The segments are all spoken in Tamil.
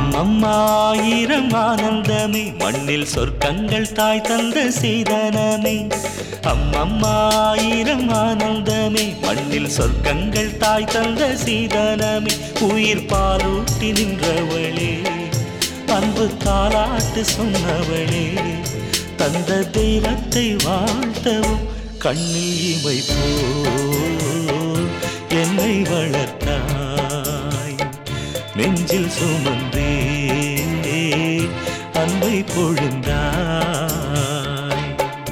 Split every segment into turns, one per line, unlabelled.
அம்மம்மாயிரம் ஆனந்தமே மண்ணில் சொர்க்கங்கள் தாய் தந்த சீதனமே அம்மம்மாயிரம் ஆனந்தமே மண்ணில் சொர்க்கங்கள் தாய் தந்த சீதனமே உயிர் பாலூட்டி நின்றவளே அன்பு தாலாட்டு சொன்னவளே தந்த தெய்வத்தை வாழ்த்தவும் கண்ணில் இமை போல் என்னை வளர்த்தாய் நெஞ்சில் சுமந்தே அன்பை பொழுந்தாய்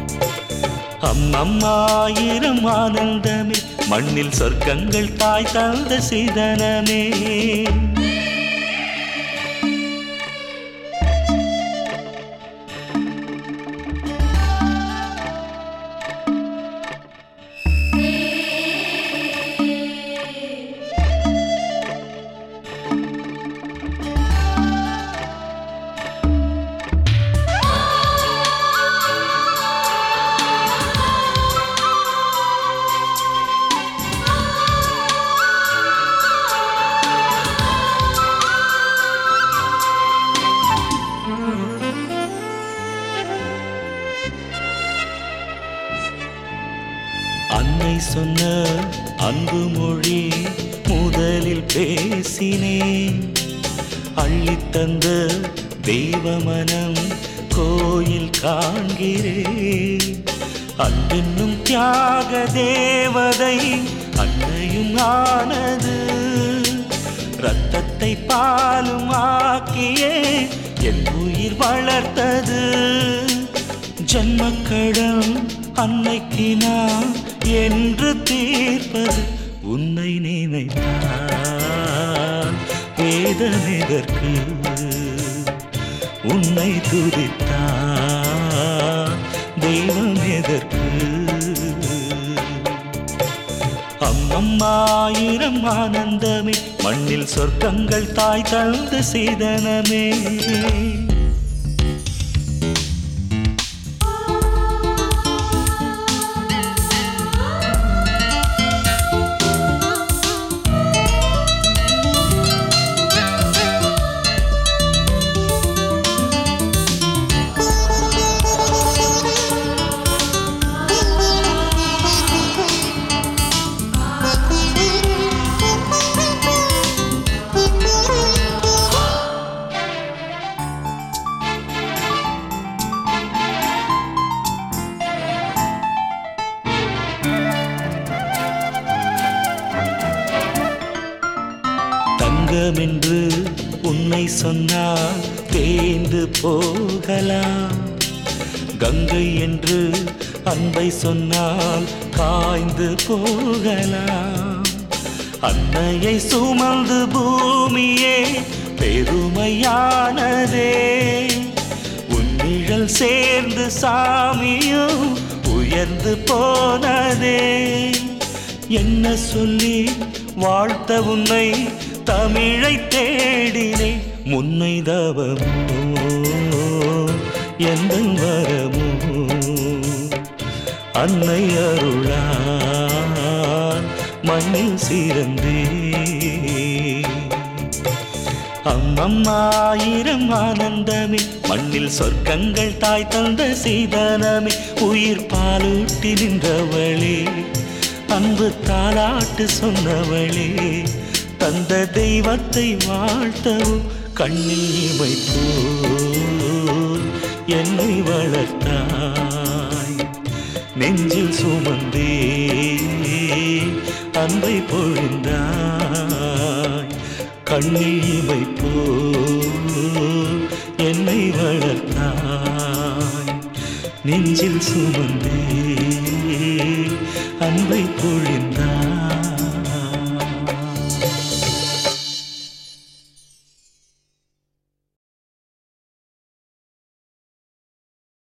அம்மம்மாயிரம் ஆனந்தமே மண்ணில் சொர்க்கங்கள் தாய் தந்த சீதனமே அன்னை சொன்ன அன்பு மொழி முதலில் பேசினேன் அள்ளித்தந்த தெய்வ மனம் கோயில் காண்கிறேன் அன்பென்னும் தியாக தேவதை அன்னையும் ஆனது ரத்தத்தை பாலும் ஆக்கியே என் உயிர் வளர்த்தது ஜன்மக்கடம் அன்னைக்கு நான் என்று தீர்ப்பது உன்னை நினைத்தான் வேதனைதற்கு உன்னை துதித்தான் தெய்வம் எதற்கு அம்மம்மாயிரம் ஆனந்தமே மண்ணில் சொர்க்கங்கள் தாய் தந்த சீதனமே தங்கமென்று உன்னை சொன்னால் தேய்ந்து போகலாம் கங்கை என்று அன்பை சொன்னால் காய்ந்து போகலாம் அன்னையை சுமந்து பூமியே பெருமையானதே உன்னிழல் சேர்ந்து சாமியும் உயர்ந்து போனதே என்ன சொல்லி வாழ்த்த உன்னை தமிழை தேடினே முன்னை தவமோ எந்த வரமோ அன்னை அருளான் மண்ணில் சிறந்தே அம்மம்மாயிரம் ஆனந்தமே மண்ணில் சொர்க்கங்கள் தாய் தந்த சீதனமே உயிர் பாலூட்டி நின்றவளே அன்பு தாலாட்டு சொன்னவளே தந்த தெய்வத்தை வாழ்த்தவும் கண்ணில் இமை போல் என்னை வளர்த்தாய் நெஞ்சில் சுமந்தே அன்பை பொழிந்தாய் கண்ணில் இமை போல் என்னை வளர்த்தாய் நெஞ்சில் சுமந்தே அன்பை பொழிந்தாய்